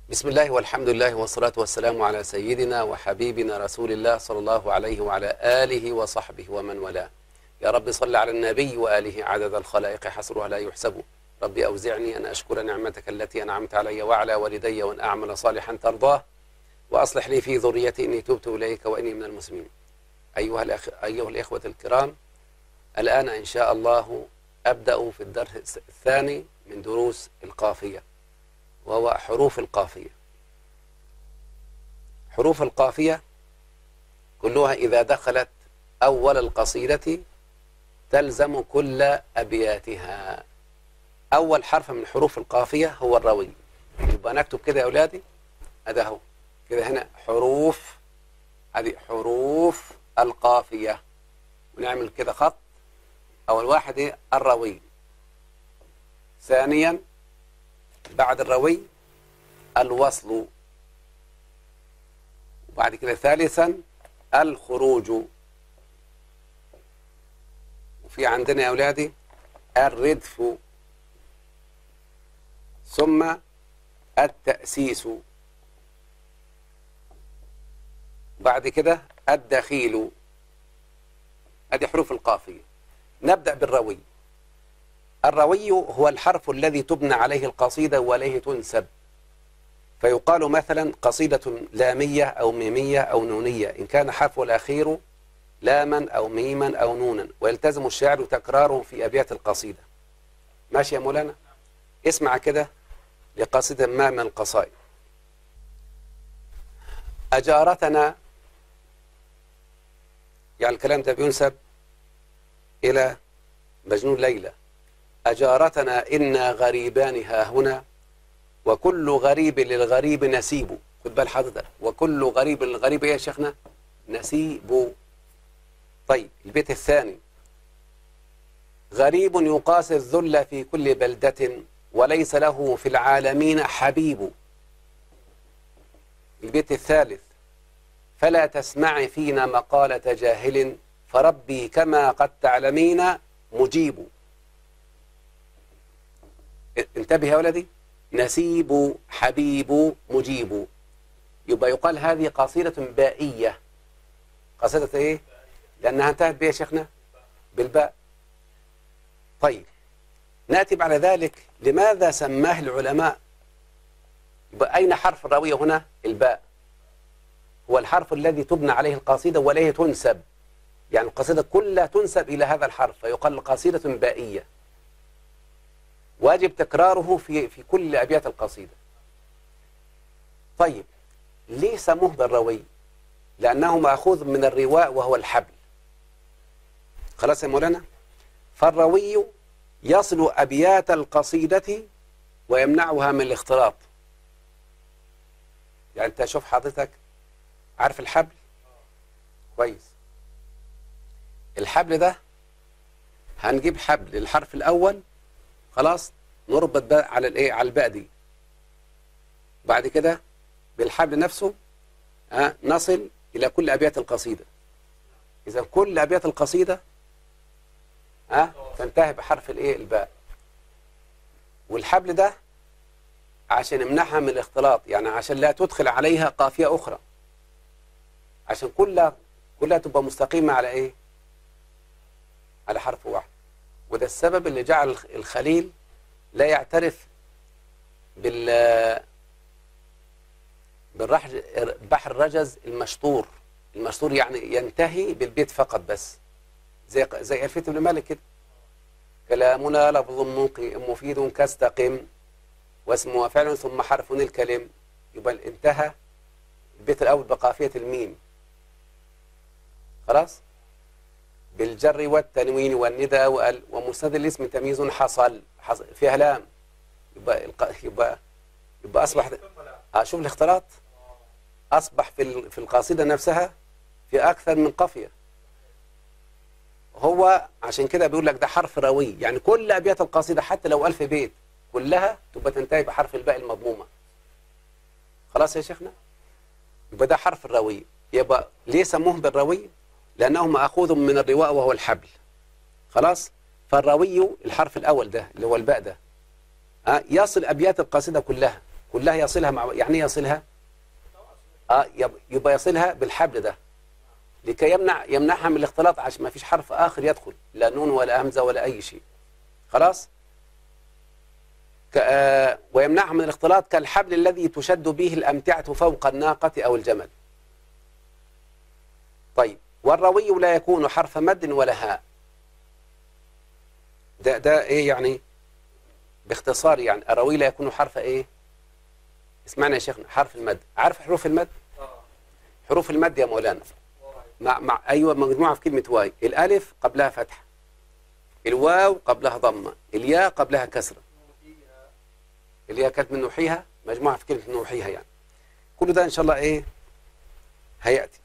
بسم الله والحمد لله والصلاة والسلام على سيدنا وحبيبنا رسول الله صلى الله عليه وعلى آله وصحبه ومن والاه يا رب صل على النبي وآله عدد الخلائق حصرها لا يحسب ربي أوزعني أن أشكر نعمتك التي أنعمت علي وعلى والدي وأن أعمل صالحا ترضاه وأصلح لي في ذريتي إني تبت إليك وإني من المسلمين أيها, الأخ... أيها الإخوة الكرام الآن إن شاء الله أبدأ في الدرس الثاني من دروس القافية وهو حروف القافية حروف القافية كلها إذا دخلت أول القصيدة تلزم كل أبياتها أول حرف من حروف القافية هو الروي يبقى نكتب كده يا أولادي هذا هو كده هنا حروف هذه حروف القافية ونعمل كده خط أول واحد إيه الروي ثانيا بعد الروي الوصل وبعد كده ثالثا الخروج وفي عندنا يا أولادي الردف ثم التأسيس بعد كده الدخيل هذه حروف القافية نبدأ بالروي الروي هو الحرف الذي تبنى عليه القصيدة وعليه تنسب فيقال مثلا قصيدة لامية أو ميمية أو نونية إن كان حرف الأخير لاما أو ميما أو نونا ويلتزم الشاعر تكراره في أبيات القصيدة ماشي يا مولانا اسمع كده لقصيدة ما من القصائد أجارتنا يعني الكلام ده بينسب إلى مجنون ليلى أجارتنا إنا غريبان ها هنا وكل غريب للغريب نسيب خد بال حضرتك وكل غريب للغريب إيه يا شيخنا نسيب طيب البيت الثاني غريب يقاسي الذل في كل بلدة وليس له في العالمين حبيب البيت الثالث فلا تسمع فينا مقالة جاهل فربي كما قد تعلمين مجيب انتبه يا ولدي نسيب حبيب مجيب يبقى يقال هذه قصيدة بائية قصيدة ايه لأنها انتهت بيه يا شيخنا بالباء طيب نأتي بعد ذلك لماذا سماه العلماء يبقى أين حرف الراوية هنا الباء هو الحرف الذي تبنى عليه القصيدة وإليه تنسب يعني القصيدة كلها تنسب إلى هذا الحرف فيقال قصيدة بائية واجب تكراره في في كل أبيات القصيدة طيب ليه سموه بالروي لأنه مأخوذ من الرواء وهو الحبل خلاص يا مولانا فالروي يصل أبيات القصيدة ويمنعها من الاختلاط يعني أنت شوف حضرتك عارف الحبل كويس الحبل ده هنجيب حبل الحرف الأول خلاص نربط بقى على الايه على الباء دي بعد كده بالحبل نفسه ها نصل الى كل ابيات القصيده اذا كل ابيات القصيده ها تنتهي بحرف الايه الباء والحبل ده عشان يمنعها من الاختلاط يعني عشان لا تدخل عليها قافيه اخرى عشان كلها كلها تبقى مستقيمه على ايه على حرف واحد وده السبب اللي جعل الخليل لا يعترف بال بحر الرجز المشطور المشطور يعني ينتهي بالبيت فقط بس زي زي ألفية ابن مالك كده كلامنا لفظ مفيد كاستقم واسم وفعل ثم حرف الكلم يبقى انتهى البيت الأول بقافية الميم خلاص بالجر والتنوين والندى وال ومسند الاسم تمييز حصل, حصل فيها لام يبقى يبقى يبقى اصبح اه شوف الاختلاط اصبح في في القصيده نفسها في اكثر من قافيه هو عشان كده بيقول لك ده حرف روي يعني كل ابيات القصيده حتى لو ألف بيت كلها تبقى تنتهي بحرف الباء المضمومه خلاص يا شيخنا يبقى ده حرف الروي يبقى ليه سموه بالروي لأنه مأخوذ من الرواء وهو الحبل خلاص فالروي الحرف الأول ده اللي هو الباء ده يصل أبيات القصيدة كلها كلها يصلها مع يعني إيه يصلها اه يب- يبقى يصلها بالحبل ده لكي يمنع يمنعها من الاختلاط عشان ما فيش حرف آخر يدخل لا نون ولا همزة ولا أي شيء خلاص ك- آه، ويمنعها من الاختلاط كالحبل الذي تشد به الأمتعة فوق الناقة أو الجمل طيب والروي لا يكون حرف مد ولا هاء ده ده ايه يعني باختصار يعني الروي لا يكون حرف ايه اسمعنا يا شيخنا حرف المد عارف حروف المد حروف المد يا مولانا مع مع ايوه مجموعه في كلمه واي الالف قبلها فتحه الواو قبلها ضمه الياء قبلها كسره الياء كانت من نوحيها مجموعه في كلمه نوحيها يعني كل ده ان شاء الله ايه هياتي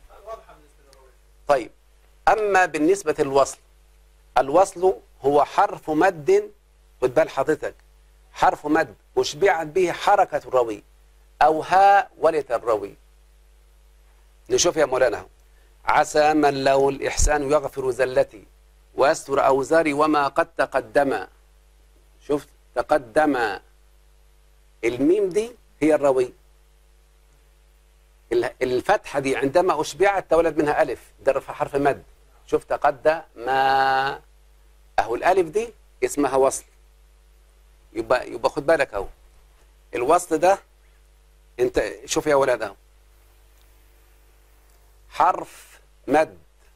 طيب اما بالنسبه للوصل الوصل هو حرف مد خد بال حضرتك حرف مد أشبعت به حركة الروي أو هاء ولت الروي نشوف يا مولانا اهو. عسى من له الإحسان يغفر زلتي ويستر أوزاري وما قد تقدم شفت تقدم الميم دي هي الروي ال- الفتحة دي عندما أشبعت تولد منها ألف ده حرف مد شوف تقدم ما أهو الألف دي اسمها وصل يبقى يبقى خد بالك اهو الوصل ده انت شوف يا ولاد اهو حرف مد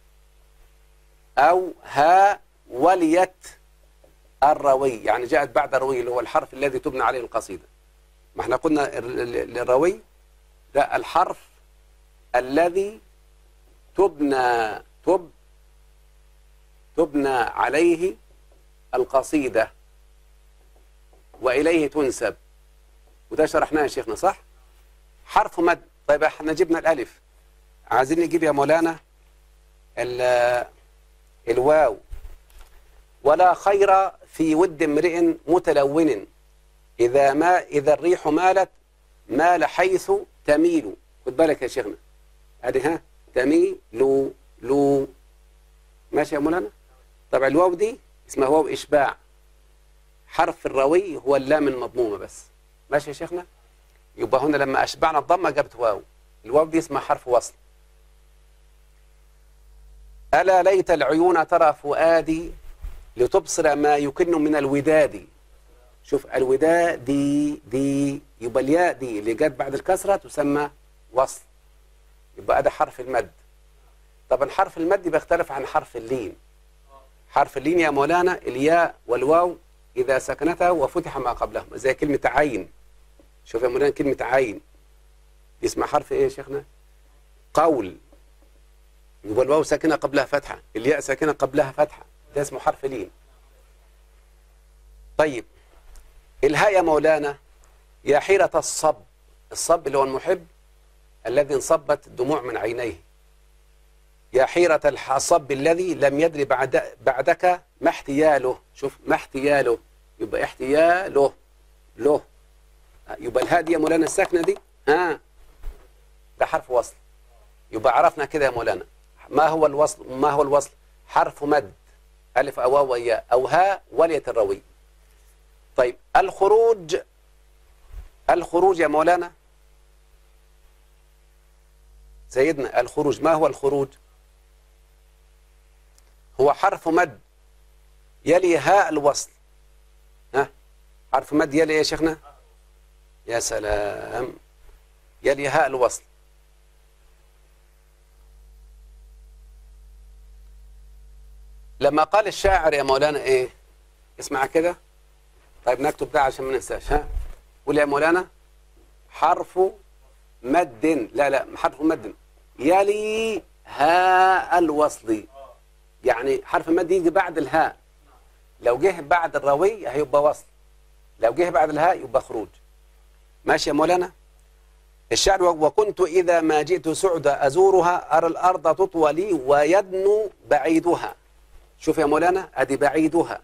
او ها وليت الروي يعني جاءت بعد الروي اللي هو الحرف الذي تبنى عليه القصيده ما احنا قلنا ال- ال- الروي ده الحرف الذي تبنى تب تبنى عليه القصيده وإليه تنسب وده شرحناه يا شيخنا صح حرف مد طيب احنا جبنا الألف عايزين نجيب يا مولانا ال- الواو ولا خير في ود امرئ متلون إذا ما إذا الريح مالت مال حيث تميل خد بالك يا شيخنا ادي ها تميل لو لو ماشي يا مولانا طبعا الواو دي اسمها واو إشباع حرف الروي هو اللام المضمومة بس ماشي يا شيخنا يبقى هنا لما أشبعنا الضمة جابت واو الواو دي اسمها حرف وصل ألا ليت العيون ترى فؤادي لتبصر ما يكن من الوداد شوف الوداد دي دي يبقى الياء دي اللي جت بعد الكسرة تسمى وصل يبقى ده حرف المد طبعا حرف المد بيختلف عن حرف اللين حرف اللين يا مولانا الياء والواو إذا سكنتا وفتح ما قبلهما زي كلمة عين شوف يا مولانا كلمة عين دي اسمها حرف إيه يا شيخنا قول يبقى الواو ساكنة قبلها فتحة الياء ساكنة قبلها فتحة ده اسمه حرف لين طيب الهاء يا مولانا يا حيرة الصب الصب اللي هو المحب الذي انصبت الدموع من عينيه يا حيرة الصب الذي لم يدري بعد بعدك ما احتياله شوف ما احتياله يبقى احتياله له يبقى الهاء دي يا مولانا الساكنة دي ها ده حرف وصل يبقى عرفنا كده يا مولانا ما هو الوصل ما هو الوصل حرف مد ألف أو واو وياء أو هاء ولية الروي طيب الخروج الخروج يا مولانا سيدنا الخروج ما هو الخروج هو حرف مد يلي هاء الوصل ها حرف مد يلي إيه يا شيخنا يا سلام يلي هاء الوصل لما قال الشاعر يا مولانا ايه اسمع كده طيب نكتب ده عشان ما ننساش ها قول يا مولانا حرف مد لا لا حرف مد يلي هاء الوصل يعني حرف مد يجي بعد الهاء لو جه بعد الراوي هيبقى وصل لو جه بعد الهاء يبقى خروج ماشي يا مولانا الشعر وكنت إذا ما جئت سعدة أزورها أرى الأرض تطوى لي ويدنو بعيدها شوف يا مولانا أدي بعيدها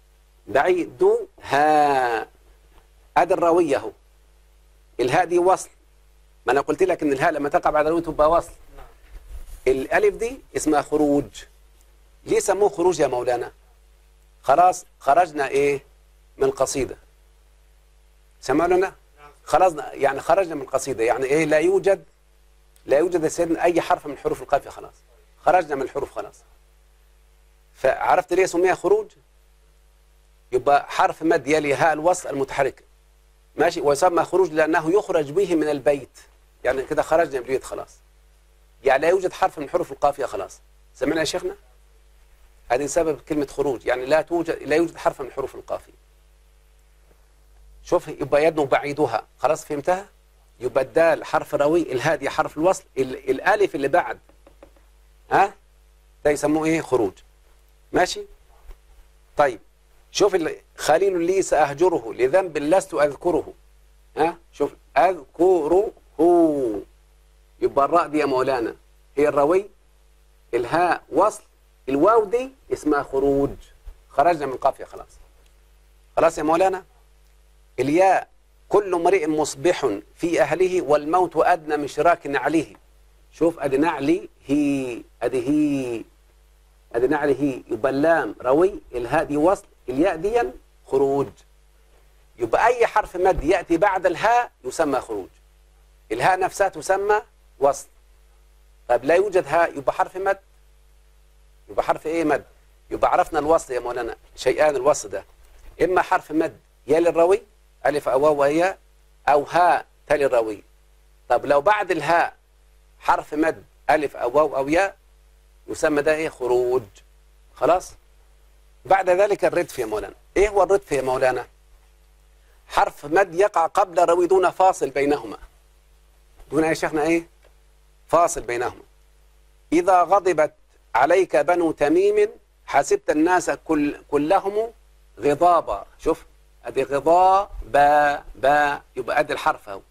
بعيدها أدي الراوية اهو الهاء دي وصل ما أنا قلت لك إن الهاء لما تقع بعد الراوي تبقى وصل الألف دي اسمها خروج ليه سموه خروج يا مولانا خلاص خرجنا إيه من القصيدة سمعوا لنا خلاص يعني خرجنا من القصيدة يعني إيه لا يوجد لا يوجد يا سيدنا أي حرف من حروف القافية خلاص خرجنا من الحروف خلاص فعرفت ليه سميها خروج يبقى حرف مد يلي هاء الوصل المتحرك ماشي ويسمى خروج لأنه يخرج به من البيت يعني كده خرجنا من البيت خلاص يعني لا يوجد حرف من حروف القافية خلاص سمعنا يا شيخنا هذه سبب كلمة خروج يعني لا توجد لا يوجد حرف من حروف القافية شوف يبقى يدنو بعيدها خلاص فهمتها يبقى الدال حرف روي الهادي حرف الوصل ال- الالف اللي بعد ها ده يسموه ايه خروج ماشي طيب شوف ال- خليل لي سأهجره لذنب لست أذكره ها شوف أذكره يبقى الراء دي يا مولانا هي الروي الهاء وصل الواو دي اسمها خروج خرجنا من القافية خلاص خلاص يا مولانا الياء كل امرئ مصبح في أهله والموت أدنى من شراك نعله شوف أدي نعلي هي أدي هي أدي نعلي هي يبقى اللام روي الهاء دي وصل الياء دي خروج يبقى أي حرف مد يأتي بعد الهاء يسمى خروج الهاء نفسها تسمى وصل طيب لا يوجد هاء يبقى حرف مد يبقى حرف ايه مد يبقى عرفنا الوصل يا مولانا شيئان الوصل ده اما حرف مد يلي الروي الف او واو وهي او هاء تلي الروي طب لو بعد الهاء حرف مد الف او واو او ياء يسمى ده ايه خروج خلاص بعد ذلك الردف يا مولانا ايه هو الردف يا مولانا حرف مد يقع قبل روي دون فاصل بينهما دون يا شيخنا ايه فاصل بينهما إذا غضبت عليك بنو تميم حسبت الناس كل كلهم غضابا شوف ادي غضا با با يبقى ادي الحرف اهو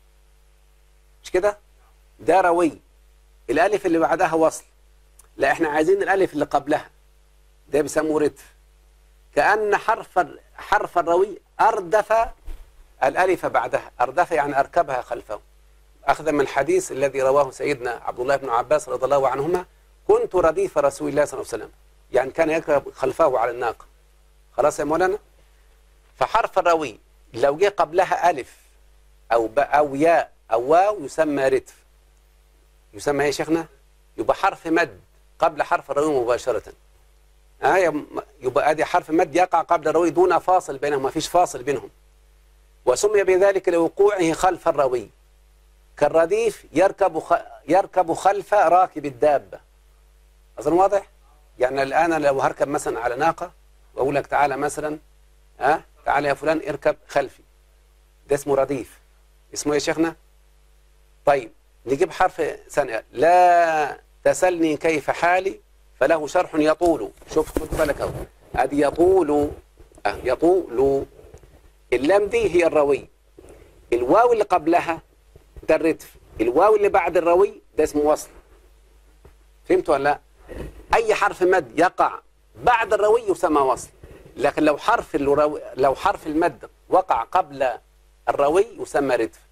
مش كده ده روي الالف اللي بعدها وصل لا احنا عايزين الالف اللي قبلها ده بيسموه ردف كأن حرف حرف الروي أردف الألف بعدها أردف يعني أركبها خلفه أخذا من الحديث الذي رواه سيدنا عبد الله بن عباس رضي الله عنهما كنت رديف رسول الله صلى الله عليه وسلم يعني كان يركب خلفه على الناقة خلاص يا مولانا فحرف الروي لو جه قبلها ألف أو باء أو ياء أو واو يسمى ردف يسمى ايه يا شيخنا يبقى حرف مد قبل حرف الروي مباشرة آه يبقى ادي حرف مد يقع قبل الروي دون فاصل بينهم ما فيش فاصل بينهم وسمي بذلك لوقوعه خلف الروي كالرديف يركب خ... يركب خلف راكب الدابة أظن واضح؟ يعني الآن لو هركب مثلا على ناقة وأقول لك تعالى مثلا ها أه؟ تعالى يا فلان اركب خلفي ده اسمه رديف اسمه ايه يا شيخنا؟ طيب نجيب حرف ثانية لا تسلني كيف حالي فله شرح يطول شوف خد بالك اهو ادي يطول أه يطول اللام دي هي الروي الواو اللي قبلها ده الردف الواو اللي بعد الروي ده اسمه وصل فهمت ولا لا اي حرف مد يقع بعد الروي يسمى وصل لكن لو حرف الروي لو حرف المد وقع قبل الروي يسمى ردف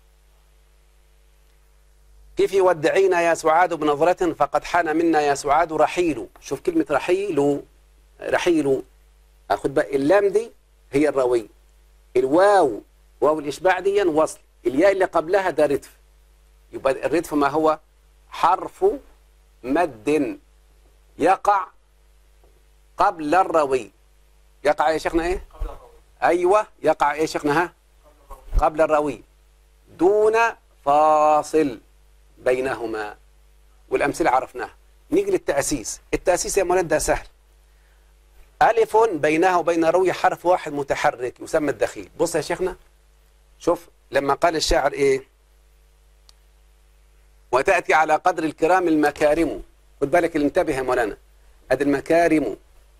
كيف يودعينا يا سعاد بنظرة فقد حان منا يا سعاد رحيل شوف كلمة رحيل رحيل أخذ بقى اللام دي هي الروي الواو واو الإشباع دي وصل الياء اللي قبلها ده ردف يبقى الردف ما هو حرف مد يقع قبل الروي يقع يا شيخنا ايه ايوه يقع ايه يا شيخنا ها قبل الروي دون فاصل بينهما والامثله عرفناها نيجي للتاسيس التاسيس يا مولانا ده سهل الف بينها وبين الروي حرف واحد متحرك يسمى الدخيل بص يا شيخنا شوف لما قال الشاعر ايه وتأتي على قدر الكرام المكارم خد بالك انتبه يا مولانا ادي المكارم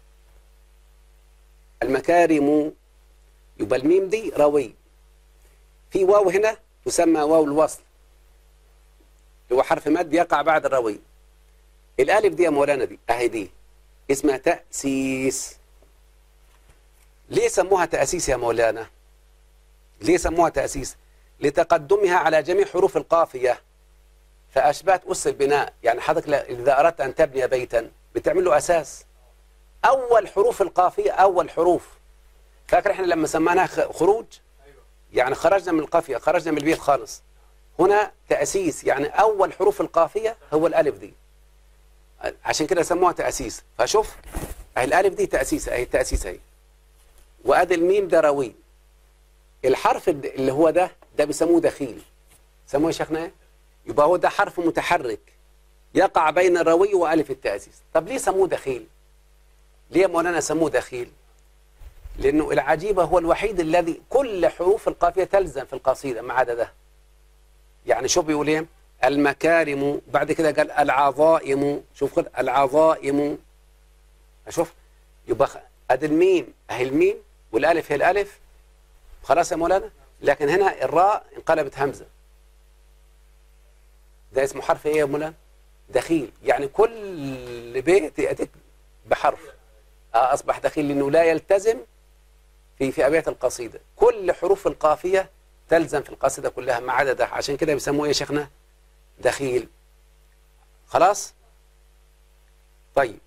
المكارم يبقى الميم دي روي في واو هنا تسمى واو الوصل هو حرف مد يقع بعد الروي الالف دي يا مولانا دي اهي دي اسمها تأسيس ليه سموها تأسيس يا مولانا ليه سموها تأسيس لتقدمها على جميع حروف القافية فأشبهت أس البناء يعني حضرتك إذا أردت أن تبني بيتا بتعمل له أساس أول حروف القافية أول حروف فاكر إحنا لما سميناها خروج يعني خرجنا من القافية خرجنا من البيت خالص هنا تأسيس يعني أول حروف القافية هو الألف دي عشان كده سموها تأسيس فشوف أهي الألف دي تأسيس أهي التأسيس أهي وأدي الميم ده روي الحرف الد- اللي هو ده ده بيسموه دخيل سموه يا شيخنا إيه؟ يبقى هو ده حرف متحرك يقع بين الروي وألف التأسيس طب ليه سموه دخيل ليه يا مولانا سموه دخيل لأنه العجيبة هو الوحيد الذي كل حروف القافية تلزم في القصيدة ما عدا ده يعني شوف بيقول ايه المكارم بعد كده قال العظائم شوف كده العظائم شوف يبقى خ- ادي الميم اهي الميم والالف هي الالف خلاص يا مولانا لكن هنا الراء انقلبت همزه ده اسمه حرف ايه يا مولانا دخيل يعني كل بيت ياتيك بحرف آه اصبح دخيل لانه لا يلتزم في في ابيات القصيده كل حروف القافيه تلزم في القصيده كلها ما عدا ده عشان كده بيسموه ايه يا شيخنا دخيل خلاص طيب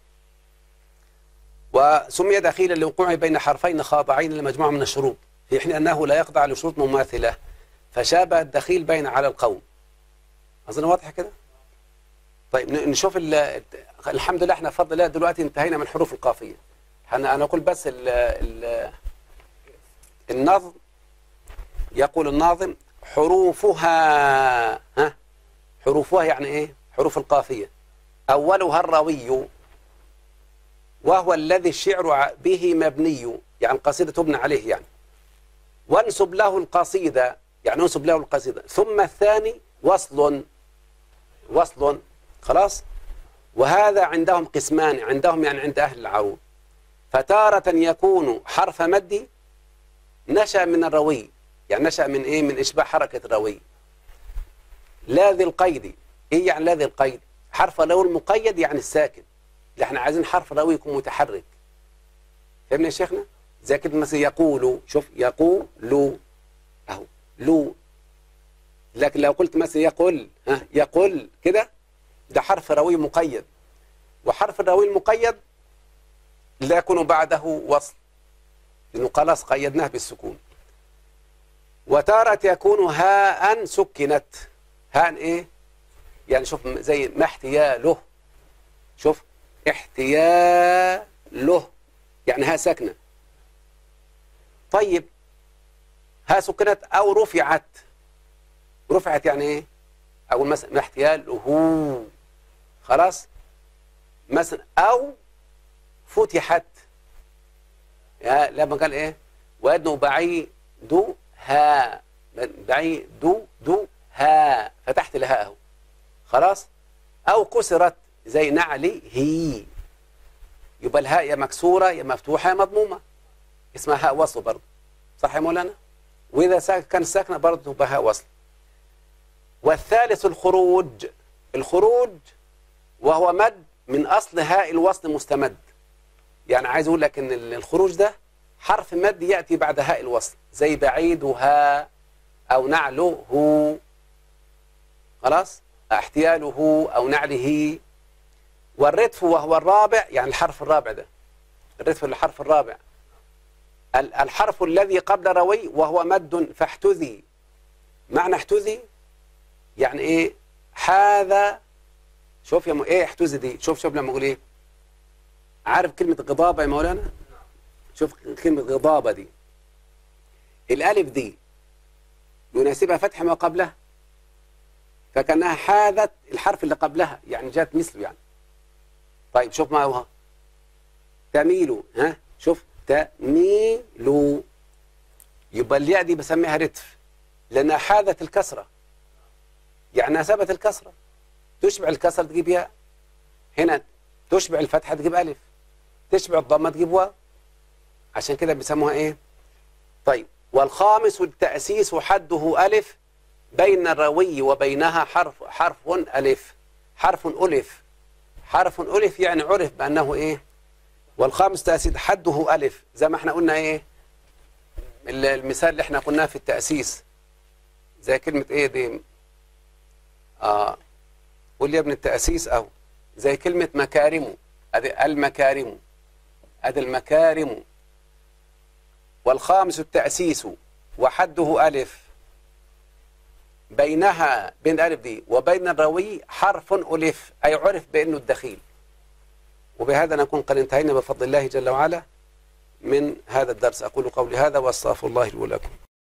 وسمي دخيلا لوقوعه بين حرفين خاضعين لمجموعه من الشروط في حين انه لا يخضع لشروط مماثله فشابه الدخيل بين على القوم اظن واضح كده طيب ن- نشوف ال- الحمد لله احنا بفضل الله دلوقتي انتهينا من حروف القافيه انا انا اقول بس ال ال النظم يقول الناظم حروفها ها حروفها يعني ايه حروف القافيه اولها الروي وهو الذي الشعر ع- به مبني يعني القصيده تبنى عليه يعني وانسب له القصيده يعني انسب له القصيده ثم الثاني وصل وصل خلاص وهذا عندهم قسمان عندهم يعني عند اهل العروض فتارة يكون حرف مد نشأ من الروي يعني نشأ من ايه من اشباع حركة الروي لا ذي القيد ايه يعني لا ذي القيد حرف لو المقيد يعني الساكن اللي احنا عايزين حرف الروي يكون متحرك فهمنا يا شيخنا زي كده مثلا يقول شوف يقول اهو لو لكن لو قلت مثلا يقول ها يقول كده ده حرف روي مقيد وحرف الروي المقيد لا يكون بعده وصل لأنه خلاص قيدناه بالسكون وتارة يكون هاء سكنت هاء ايه يعني شوف زي ما احتياله شوف احتياله يعني ها ساكنة طيب ها سكنت أو رفعت رفعت يعني ايه أقول مثلا ما احتياله خلاص مثلا أو فتحت يا لما قال ايه وانه بعيد ها بعيد دو ها فتحت لها اهو خلاص او كسرت زي نعلي هي يبقى الهاء يا مكسوره يا مفتوحه يا مضمومه اسمها هاء وصل برضه صح يا مولانا واذا ساك كان ساكنه برضه تبقى هاء وصل والثالث الخروج الخروج وهو مد من اصل هاء الوصل مستمد يعني عايز اقول لك ان الخروج ده حرف مد ياتي بعد هاء الوصل زي بعيدها او نعله خلاص احتياله او نعله والردف وهو الرابع يعني الحرف الرابع ده الردف الحرف الرابع ال- الحرف الذي قبل روي وهو مد فاحتذي معنى احتذي يعني ايه هذا شوف يا م... ايه احتذي دي شوف شوف لما اقول ايه عارف كلمة غضابة يا مولانا شوف كلمة غضابة دي الألف دي يناسبها فتح ما قبلها فكأنها حاذت الحرف اللي قبلها يعني جات مثله يعني طيب شوف ما هو تميل ها شوف تميل يبقى الياء دي بسميها رتف لأنها حاذت الكسرة يعني ناسبت الكسرة تشبع الكسرة تجيب ياء هنا تشبع الفتحة تجيب ألف تشبع الضمة تجيب واو عشان كده بيسموها ايه طيب والخامس التأسيس حده ألف بين الروي وبينها حرف حرف ألف حرف ألف حرف ألف يعني عرف بأنه ايه والخامس تأسيس حده ألف زي ما احنا قلنا ايه ال- المثال اللي احنا قلناه في التأسيس زي كلمة ايه دي اه قول لي يا ابن التأسيس اهو زي كلمة مكارم ادي المكارم ادي المكارم والخامس التأسيس وحده ألف بينها بين الألف دي وبين الروي حرف ألف أي عرف بأنه الدخيل وبهذا نكون قد انتهينا بفضل الله جل وعلا من هذا الدرس أقول قولي هذا واستغفر الله لي ولكم